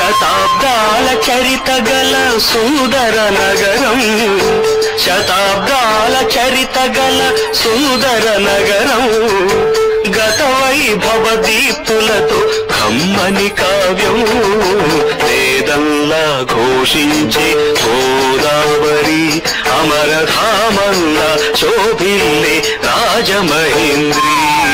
శతాబ్దాల చరిత గల సుందర నగరం శతాబ్దాల చరిత గల సుందర నగరం గత వైభవ దీప్తులతో కమ్మని కావ్యం వేదంలా ఘోషించే గోదావరి అమరధామల్లా శోభిల్లే రాజమహేంద్రి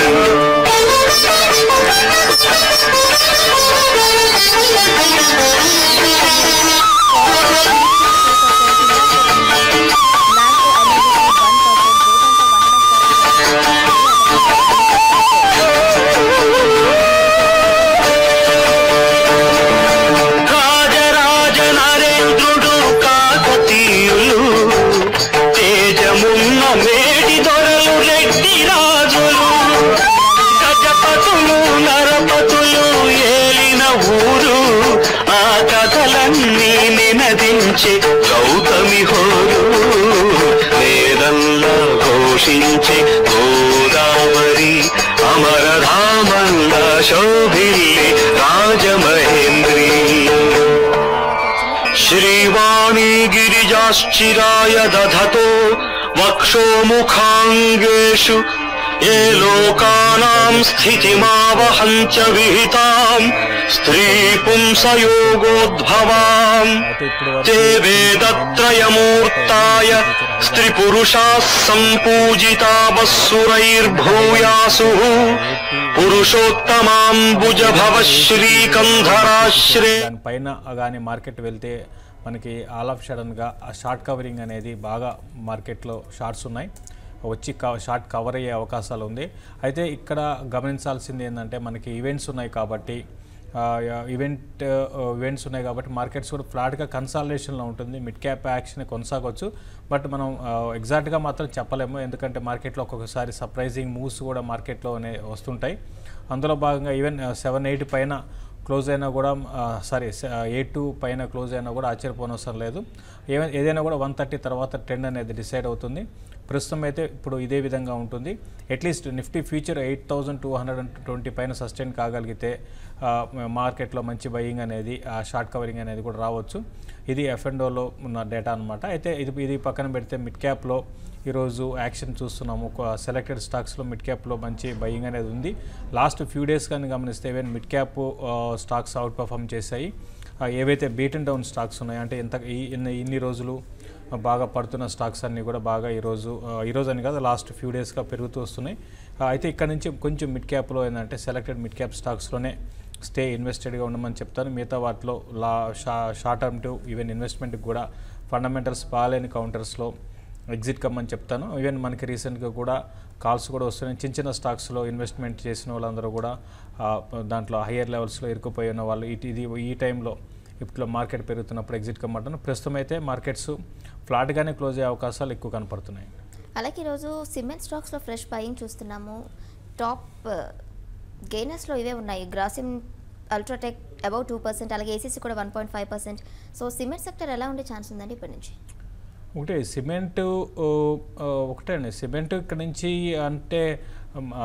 రాజరాజ నరేంద్రుడు కాకతీయులు తేజమున్న మేటి దొరలు రెడ్డి రాజులు గజపతులు నరపతులు ఏలిన ఊరు ఆ కథలన్నీ నినదించే గౌతమి హోరు వేదంలా ఘోషించే గోదావరి అమరధామంగా శోభిల్లే రాజమహేంద్రి శ్రీవాణీ గిరిజాశ్చిరాయ దధతో వక్షోముఖాంగేషు ఏ లోకానాం స్థితిమావహం చ విహితాం స్త్రీ పుంసయోగోద్భవాం తే వేదత్రయమూర్తాయ స్త్రీ పురుషా సంపూజితా వస్సురైర్భూయాసు పురుషోత్తమాంబుజ భవ శ్రీకంధరాశ్రే దానిపైన కానీ మార్కెట్ వెళ్తే మనకి ఆల్ ఆఫ్ సడన్గా ఆ షార్ట్ కవరింగ్ అనేది బాగా మార్కెట్లో షార్ట్స్ ఉన్నాయి వచ్చి క- షార్ట్ కవర్ అయ్యే అవకాశాలు ఉంది అయితే ఇక్కడ గమనించాల్సింది ఏంటంటే మనకి ఈవెంట్స్ ఉన్నాయి కాబట్టి ఆ, ఈవెంట్ ఈవెంట్స్ ఉన్నాయి కాబట్టి మార్కెట్స్ కూడా ఫ్లాట్గా కన్సాలిడేషన్లో ఉంటుంది మిడ్ క్యాప్ యాక్షన్ కొనసాగవచ్చు బట్ మనం ఎగ్జాక్ట్గా మాత్రం చెప్పలేము ఎందుకంటే మార్కెట్లో ఒక్కొక్కసారి సర్ప్రైజింగ్ మూవ్స్ కూడా మార్కెట్లోనే వస్తుంటాయి అందులో భాగంగా ఈవెన్ సెవెన్ ఎయిట్ పైన క్లోజ్ అయినా కూడా సారీ ఎయిట్ టూ పైన క్లోజ్ అయినా కూడా ఆశ్చర్యపోనవసరం లేదు ఏ ఏదైనా కూడా వన్ థర్టీ తర్వాత ట్రెండ్ అనేది డిసైడ్ అవుతుంది ప్రస్తుతం అయితే ఇప్పుడు ఇదే విధంగా ఉంటుంది at least nifty future eight thousand two hundred and twenty పైన సస్టైన్ కాగలిగితే ఆ, మార్కెట్లో మంచి బయింగ్ అనేది ఆ షార్ట్ కవరింగ్ అనేది కూడా రావచ్చు ఇది ఎఫ్ఎండోలో ఉన్న డేటా అనమాట అయితే ఇది ఇది పక్కన పెడితే మిడ్ క్యాప్లో ఈరోజు యాక్షన్ చూస్తున్నాము సెలెక్టెడ్ స్టాక్స్లో మిడ్ క్యాప్లో మంచి బయింగ్ అనేది ఉంది లాస్ట్ ఫ్యూ డేస్ కానీ గమనిస్తే even mid cap stocks outperform చేశాయి ఆ, ఏవైతే బీట్ అండ్ డౌన్ స్టాక్స్ ఉన్నాయో అంటే ఎంత ఈ ఇన్ని ఇన్ని రోజులు బాగా పడుతున్న స్టాక్స్ అన్నీ కూడా బాగా ఈరోజు ఆ, ఈరోజు అని కాదు లాస్ట్ ఫ్యూ డేస్గా పెరుగుతూ వస్తున్నాయి ఆ, అయితే ఇక్కడ నుంచి కొంచెం మిడ్ క్యాప్లో ఏంటంటే సెలెక్టెడ్ మిడ్ క్యాప్ స్టాక్స్లోనే స్టే ఇన్వెస్టెడ్గా ఉండమని చెప్తాను మిగతా వాటిలో లా షా షార్ట్ టర్మ్ టు ఈవెన్ ఇన్వెస్ట్మెంట్కి కూడా ఫండమెంటల్స్ బాగాలేని కౌంటర్స్లో ఎగ్జిట్ కమ్మని చెప్తాను ఈవెన్ మనకి రీసెంట్గా కూడా కాల్స్ కూడా వస్తున్నాయి చిన్న చిన్న స్టాక్స్లో ఇన్వెస్ట్మెంట్ చేసిన వాళ్ళందరూ కూడా ఆ, దాంట్లో హయ్యర్ లెవెల్స్లో ఇరుక్కుపోయి ఉన్న వాళ్ళు ఇటు ఇది ఈ టైంలో ఇప్పుడు మార్కెట్ పెరుగుతున్నప్పుడు ఎగ్జిట్ కమ్మంటాను ప్రస్తుతం అయితే మార్కెట్స్ ఫ్లాట్గానే క్లోజ్ అయ్యే అవకాశాలు ఎక్కువ కనపడుతున్నాయి అలాగే ఈరోజు సిమెంట్ స్టాక్స్లో ఫ్రెష్ బయింగ్ చూస్తున్నాము టాప్ గెయినర్స్లో ఇవే ఉన్నాయి Grasim UltraTech about two percent అలాగే ఏసీసీ కూడా one point five percent so cement sector ఎలా ఉండే ఛాన్స్ ఉందండి ఇప్పటి నుంచి ఒకటే సిమెంట్ ఓ, ఓ, ఒకటే అండి సిమెంట్ ఇక్కడ నుంచి అంటే ఉమ్, ఆ,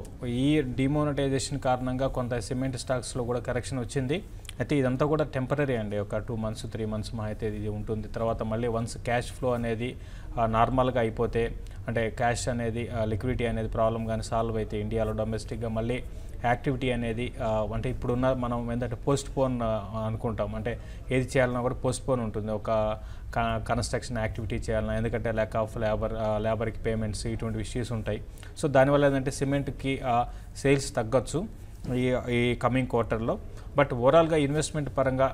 ఈ డిమోనటైజేషన్ కారణంగా కొంత సిమెంట్ స్టాక్స్లో కూడా కరెక్షన్ వచ్చింది అయితే ఇదంతా కూడా టెంపరీ అండి ఒక టూ మంత్స్ త్రీ మంత్స్ మా అయితే ఇది ఉంటుంది తర్వాత మళ్ళీ వన్స్ క్యాష్ ఫ్లో అనేది నార్మల్గా అయిపోతే అంటే క్యాష్ అనేది లిక్విడిటీ అనేది ప్రాబ్లం కానీ సాల్వ్ అయితే ఇండియాలో డొమెస్టిక్గా మళ్ళీ యాక్టివిటీ అనేది ఆ, అంటే ఇప్పుడున్న మనం ఏంటంటే పోస్ట్ పోన్ అనుకుంటాం అంటే ఏది చేయాలన్నా కూడా పోస్ట్ పోన్ ఉంటుంది ఒక కన్స్ట్రక్షన్ యాక్టివిటీ చేయాలన్నా ఎందుకంటే ల్యాక్ ఆఫ్ లేబర్ లేబర్కి పేమెంట్స్ ఇటువంటి ఇష్యూస్ ఉంటాయి సో దానివల్ల ఏంటంటే సిమెంట్కి సేల్స్ తగ్గొచ్చు ఈ ఈ కమింగ్ క్వార్టర్లో బట్ ఓవరాల్గా ఇన్వెస్ట్మెంట్ పరంగా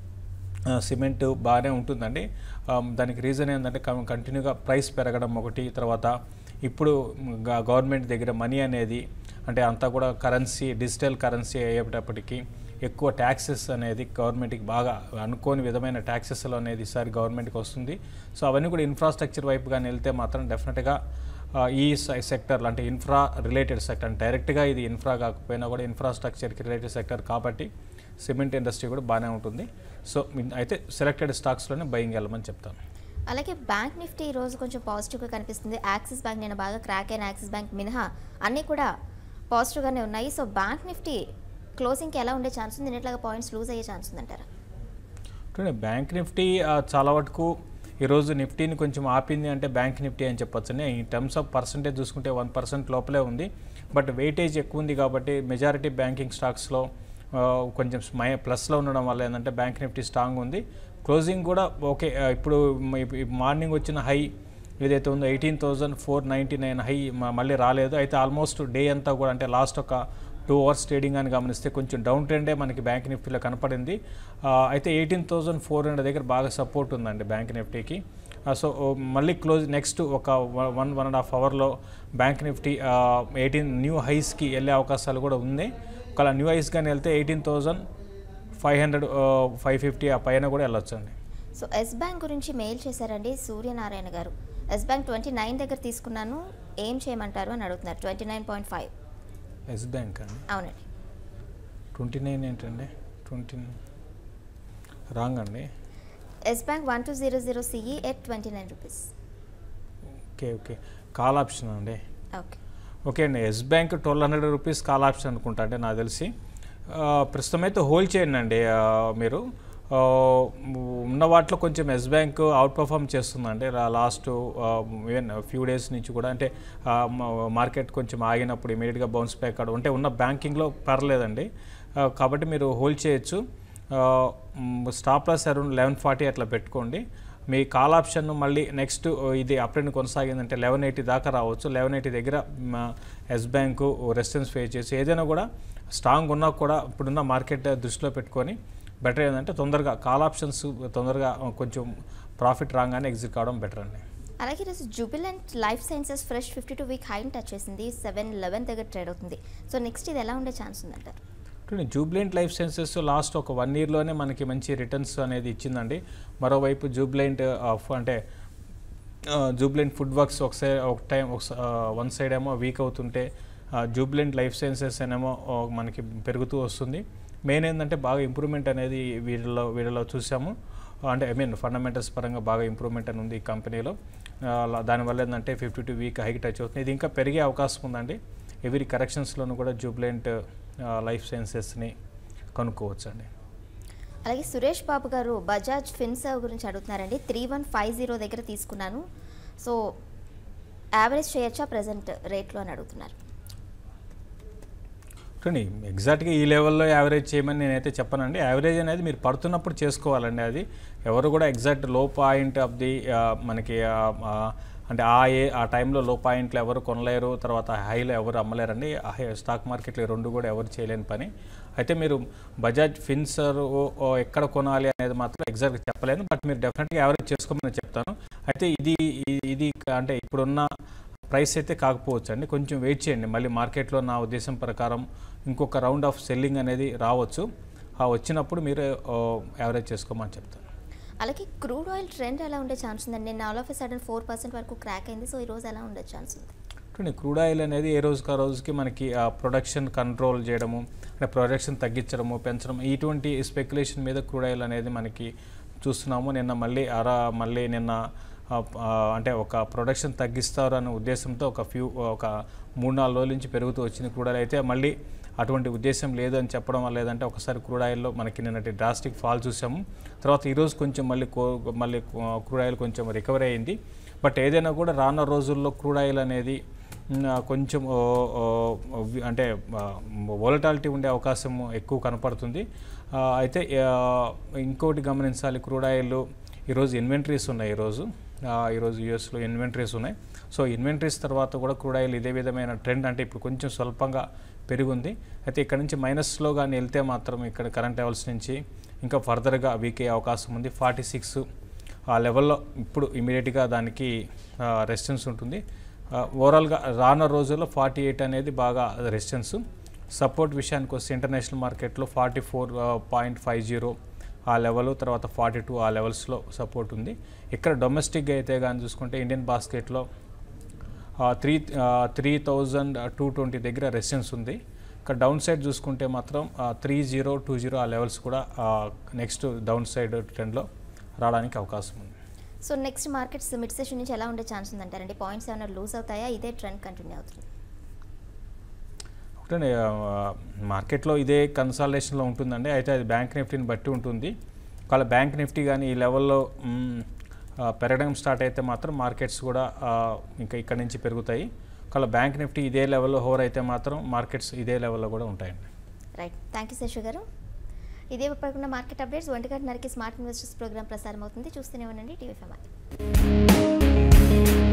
ఆ, సిమెంట్ బాగానే ఉంటుందండి ఆ, దానికి రీజన్ ఏంటంటే కం- కంటిన్యూగా ప్రైస్ పెరగడం ఒకటి తర్వాత ఇప్పుడు గ- గవర్నమెంట్ దగ్గర మనీ అనేది అంటే అంతా కూడా కరెన్సీ డిజిటల్ కరెన్సీ అయ్యేటప్పటికీ ఎక్కువ ట్యాక్సెస్ అనేది గవర్నమెంట్కి బాగా అనుకోని విధమైన ట్యాక్సెస్లో అనేది ఈసారి గవర్నమెంట్కి వస్తుంది సో అవన్నీ కూడా ఇన్ఫ్రాస్ట్రక్చర్ వైపు కానీ వెళ్తే మాత్రం డెఫినెట్గా ఆ, ఈ సెక్టర్ అంటే ఇన్ఫ్రా రిలేటెడ్ సెక్టర్ డైరెక్ట్గా ఇది ఇన్ఫ్రా కాకపోయినా కూడా ఇన్ఫ్రాస్ట్రక్చర్కి రిలేటెడ్ సెక్టర్ కాబట్టి సిమెంట్ ఇండస్ట్రీ కూడా బాగానే ఉంటుంది సో మీ- అయితే సెలెక్టెడ్ స్టాక్స్లోనే బయింగ్ వెళ్ళమని చెప్తాను అలాగే బ్యాంక్ నిఫ్టీ ఈ రోజు కొంచెం పాజిటివ్గా కనిపిస్తుంది యాక్సిస్ బ్యాంక్ నేను బాగా క్రాక్ అయిన యాక్సిస్ బ్యాంక్ మినహా అన్నీ కూడా పాజిటివ్గానే ఉన్నాయి సో బ్యాంక్ నిఫ్టీ క్లోజింగ్కి ఎలా ఉండే ఛాన్స్ ఉంది నిన్నట్లాగా పాయింట్స్ లూజ్ అయ్యే ఛాన్స్ ఉందంటారా చూడండి బ్యాంక్ నిఫ్టీ ఆ, చాలా వరకు ఈరోజు నిఫ్టీని కొంచెం ఆపింది అంటే బ్యాంక్ నిఫ్టీ అని చెప్పొచ్చు ఈ టర్మ్స్ ఆఫ్ పర్సంటేజ్ చూసుకుంటే వన్ పర్సెంట్ లోపలే ఉంది బట్ వెయిటేజ్ ఎక్కువ ఉంది కాబట్టి మెజారిటీ బ్యాంకింగ్ స్టాక్స్లో ఆ, కొంచెం మై ప్లస్లో ఉండడం వల్ల ఏంటంటే బ్యాంక్ నిఫ్టీ స్ట్రాంగ్ ఉంది క్లోజింగ్ కూడా ఓకే ఆ, ఇప్పుడు మార్నింగ్ వచ్చిన హై ఏదైతే ఉందో eighteen thousand four ninety nine high మ- మళ్ళీ రాలేదు అయితే ఆల్మోస్ట్ డే అంతా కూడా అంటే లాస్ట్ ఒక టూ అవర్స్ ట్రేడింగ్ అని గమనిస్తే కొంచెం డౌన్ ట్రెండే మనకి బ్యాంక్ నిఫ్టీలో కనపడింది ఆ, అయితే ఎయిటీన్ థౌజండ్ ఫోర్ హండ్రెడ్ దగ్గర బాగా సపోర్ట్ ఉందండి బ్యాంక్ నిఫ్టీకి ఆ, సో ఓ, మళ్ళీ క్లోజ్ నెక్స్ట్ ఒక వన్ వన్ అండ్ హాఫ్ అవర్లో బ్యాంక్ నిఫ్టీ ఎయిటీన్ న్యూ హైస్కి వెళ్ళే అవకాశాలు కూడా ఉంది ఒకవేళ న్యూ హైస్ కానీ వెళ్తే eighteen thousand five hundred five fifty ఆ పైన కూడా వెళ్ళొచ్చండి సో ఎస్ బ్యాంక్ గురించి మెయిల్ చేశారండి సూర్యనారాయణ గారు ఎస్ బ్యాంక్ ట్వంటీ నైన్ దగ్గర తీసుకున్నాను ఏం చేయమంటారు అని అడుగుతున్నారు twenty nine point five Yes Bank అండి అవునండి ట్వంటీ నైన్ ఏంటండి ట్వంటీ రాంగ్ అండి Yes Bank one two zero zero CE at twenty nine rupees okay okay call option అండి ఓకే ఓకే అండి Yes Bank twelve hundred rupees call option అనుకుంటా అంటే నాకు తెలిసి ఆ, ప్రస్తుతం అయితే హోల్డ్ చేయండి అండి ఆ, మీరు ఆ, ఉన్న వాటిలో కొంచెం ఎస్ బ్యాంక్ అవుట్ పర్ఫామ్ చేస్తుందండి లాస్ట్ ఈవెన్ ఫ్యూ డేస్ నుంచి కూడా అంటే మార్కెట్ కొంచెం ఆగినప్పుడు ఇమీడియట్గా బౌన్స్ బ్యాక్ అవడం అంటే ఉన్న బ్యాంకింగ్లో పర్లేదండి ఆ, కాబట్టి మీరు హోల్డ్ చేయొచ్చు stop loss around eleven forty అట్లా పెట్టుకోండి మీ కాల్ ఆప్షన్ మళ్ళీ నెక్స్ట్ ఇది అప్రెండ్ కొనసాగిందంటే లెవెన్ ఎయిటీ దాకా రావచ్చు లెవెన్ ఎయిటీ దగ్గర ఎస్ బ్యాంకు రెసిస్టెన్స్ ఫేస్ చేసి ఏదైనా కూడా స్ట్రాంగ్ ఉన్నా కూడా ఇప్పుడున్న మార్కెట్ దృష్టిలో పెట్టుకొని బెటర్ ఏంటంటే తొందరగా కాల్ ఆప్షన్స్ తొందరగా కొంచెం ప్రాఫిట్ రాగానే ఎగ్జిట్ కావడం బెటర్ అండి అలాగే ఈరోజు Jubilant Life Sciences fresh fifty two week high touch చేసింది సెవెన్ లెవెన్ దగ్గర ట్రేడ్ అవుతుంది సో నెక్స్ట్ ఇది ఎలా ఉండే ఛాన్స్ ఉందంటారు జూబ్లెంట్ లైఫ్ సైన్సెస్ లాస్ట్ ఒక వన్ ఇయర్లోనే మనకి మంచి రిటర్న్స్ అనేది ఇచ్చిందండి మరోవైపు జూబ్లెంట్ ఆఫ్ అంటే జూబ్లెంట్ ఫుడ్ వర్క్స్ ఒక సైడ్ ఒక టైం ఒక వన్ సైడ్ ఏమో వీక్ అవుతుంటే జూబ్లెంట్ లైఫ్ సైన్సెస్ ఏమో ఆ, మనకి పెరుగుతూ వస్తుంది మెయిన్ ఏంటంటే బాగా ఇంప్రూవ్మెంట్ అనేది వీళ్ళలో వీళ్ళలో చూసాము అంటే ఐ మీన్ ఫండమెంటల్స్ పరంగా బాగా ఇంప్రూవ్మెంట్ అని ఉంది ఈ కంపెనీలో ఆ, లా- దానివల్ల ఏంటంటే ఫిఫ్టీ టూ వీక్ హైకి టచ్ అవుతుంది ఇది ఇంకా పెరిగే అవకాశం ఉందండి ఎవరి కరెక్షన్స్లోనూ కూడా జూబ్లెంట్ లైఫ్ సైన్సెస్ని కనుక్కోవచ్చు అండి అలాగే సురేష్ బాబు గారు బజాజ్ ఫిన్సర్వ్ గురించి అడుగుతున్నారండి త్రీ వన్ ఫైవ్ జీరో దగ్గర తీసుకున్నాను సో యావరేజ్ చేయొచ్చా ప్రజెంట్ రేట్లో అని అడుగుతున్నారు చూడండి ఎగ్జాక్ట్గా ఈ లెవెల్లో యావరేజ్ చేయమని నేనైతే చెప్పనండి యావరేజ్ అనేది మీరు పడుతున్నప్పుడు చేసుకోవాలండి అది ఎవరు కూడా ఎగ్జాక్ట్ లో పాయింట్ ఆఫ్ ది మనకి ఆ, ఆ, అంటే ఆ ఏ ఆ టైంలో లో పాయింట్లు ఎవరు కొనలేరు తర్వాత హైలో ఎవరు అమ్మలేరండి ఆ హై- స్టాక్ మార్కెట్లో ఈ రెండు కూడా ఎవరు చేయలేని పని అయితే మీరు బజాజ్ ఫిన్సర్ ఎక్కడ కొనాలి అనేది మాత్రం ఎగ్జాక్ట్గా చెప్పలేను బట్ మీరు డెఫినెట్గా యావరేజ్ చేసుకోమని చెప్తాను అయితే ఇది ఈ- ఇది అంటే ఇప్పుడున్న ప్రైస్ అయితే కాకపోవచ్చు అండి కొంచెం వెయిట్ చేయండి మళ్ళీ మార్కెట్లో నా ఉద్దేశం ప్రకారం ఇంకొక రౌండ్ ఆఫ్ సెల్లింగ్ అనేది రావచ్చు ఆ వచ్చినప్పుడు మీరు యావరేజ్ చేసుకోమని చెప్తాను అలాగే క్రూడ్ ఆయిల్ ట్రెండ్ ఎలా ఉండే ఛాన్స్ ఉందండి నేను all of a sudden four percent వరకు క్రాక్ అయింది సో ఈ రోజు ఎలా ఉండే ఛాన్స్ ఉంది చూడండి క్రూడ్ ఆయిల్ అనేది ఏ రోజుకి ఆ రోజుకి మనకి ఆ ప్రొడక్షన్ కంట్రోల్ చేయడము అంటే ప్రొడక్షన్ తగ్గించడము పెంచడం ఇటువంటి స్పెక్యులేషన్ మీద క్రూడ్ ఆయిల్ అనేది మనకి చూస్తున్నాము నిన్న మళ్ళీ అర మళ్ళీ నిన్న ఆ, ఆ, అంటే ఒక ప్రొడక్షన్ తగ్గిస్తారు అనే ఉద్దేశంతో ఒక ఫ్యూ ఒక మూడు నాలుగు రోజుల నుంచి పెరుగుతూ వచ్చింది క్రూడ్ ఆయిల్ అయితే మళ్ళీ అటువంటి ఉద్దేశం లేదు అని చెప్పడం వల్ల లేదంటే ఒకసారి క్రూడ్ ఆయిల్లో మనకి నిన్నటి డ్రాస్టిక్ ఫాల్ చూసాము తర్వాత ఈరోజు కొంచెం మళ్ళీ కో మళ్ళీ క్రూడ్ ఆయిల్ కొంచెం రికవరీ అయింది బట్ ఏదైనా కూడా రానున్న రోజుల్లో క్రూడ్ ఆయిల్ అనేది మ్, ఆ, కొంచెం ఓ, ఓ, వి- అంటే వోలటాలిటీ ఉండే అవకాశం ఎక్కువ కనపడుతుంది ఆ, అయితే ఆ, ఇంకోటి గమనించాలి క్రూడ్ ఆయిల్ ఈరోజు ఇన్వెంటరీస్ ఉన్నాయి ఈరోజు ఆ, ఈరోజు యూఎస్లో ఇన్వెంటరీస్ ఉన్నాయి సో ఇన్వెంటరీస్ తర్వాత కూడా క్రూడ్ ఆయిల్ ఇదే విధమైన ట్రెండ్ అంటే ఇప్పుడు కొంచెం స్వల్పంగా పెరిగింది అయితే ఇక్కడ నుంచి మైనస్లో కానీ వెళ్తే మాత్రం ఇక్కడ కరెంట్ లెవెల్స్ నుంచి ఇంకా ఫర్దర్గా వీక్ అయ్యే అవకాశం ఉంది ఫార్టీ సిక్స్ ఆ లెవెల్లో ఇప్పుడు ఇమీడియట్గా దానికి రెసిస్టెన్స్ ఉంటుంది ఆ, ఓవరాల్గా రానున్న రోజుల్లో ఫార్టీ ఎయిట్ అనేది బాగా రెసిస్టెన్స్ సపోర్ట్ విషయానికి వస్తే ఇంటర్నేషనల్ మార్కెట్లో forty four point five zero ఆ లెవెల్ తర్వాత ఫార్టీ టూ ఆ లెవెల్స్లో సపోర్ట్ ఉంది ఇక్కడ డొమెస్టిక్గా అయితే కానీ చూసుకుంటే ఇండియన్ బాస్కెట్లో three three thousand two twenty దగ్గర రెసిస్టెన్స్ ఉంది ఇక్కడ డౌన్ సైడ్ చూసుకుంటే మాత్రం త్రీ జీరో టూ జీరో ఆ లెవెల్స్ కూడా నెక్స్ట్ డౌన్ సైడ్ ట్రెండ్లో రావడానికి అవకాశం ఉంది so next markets mid session నుంచి ఎలా ఉండే ఛాన్స్ ఉందంటారండి పాయింట్స్ ఏమైనా లూజ్ అవుతాయా ఇదే ట్రెండ్ కంటిన్యూ అవుతుంది ఒకటే మార్కెట్లో ఇదే కన్సాలేషన్లో ఉంటుందండి అయితే అది బ్యాంక్ నిఫ్టీని బట్టి ఉంటుంది ఒకవేళ బ్యాంక్ నిఫ్టీ కానీ ఈ లెవెల్లో మ్, ఆ, పెరగడం స్టార్ట్ అయితే మాత్రం మార్కెట్స్ కూడా ఆ, ఇంకా ఇక్కడ నుంచి పెరుగుతాయి ఒకవేళ బ్యాంక్ నిఫ్టీ ఇదే లెవెల్లో హోర్ అయితే మాత్రం మార్కెట్స్ ఇదే లెవెల్లో కూడా ఉంటాయండి రైట్ థ్యాంక్ యూ శేషు గారు ఇదే పడుకున్న మార్కెట్ అప్డేట్స్ ఒంటి గంటన్నరకి స్మార్ట్ ఇన్వెస్టర్స్ ప్రోగ్రామ్ ప్రసారం అవుతుంది చూస్తూనే ఉండండి టీవీ ఫైవ్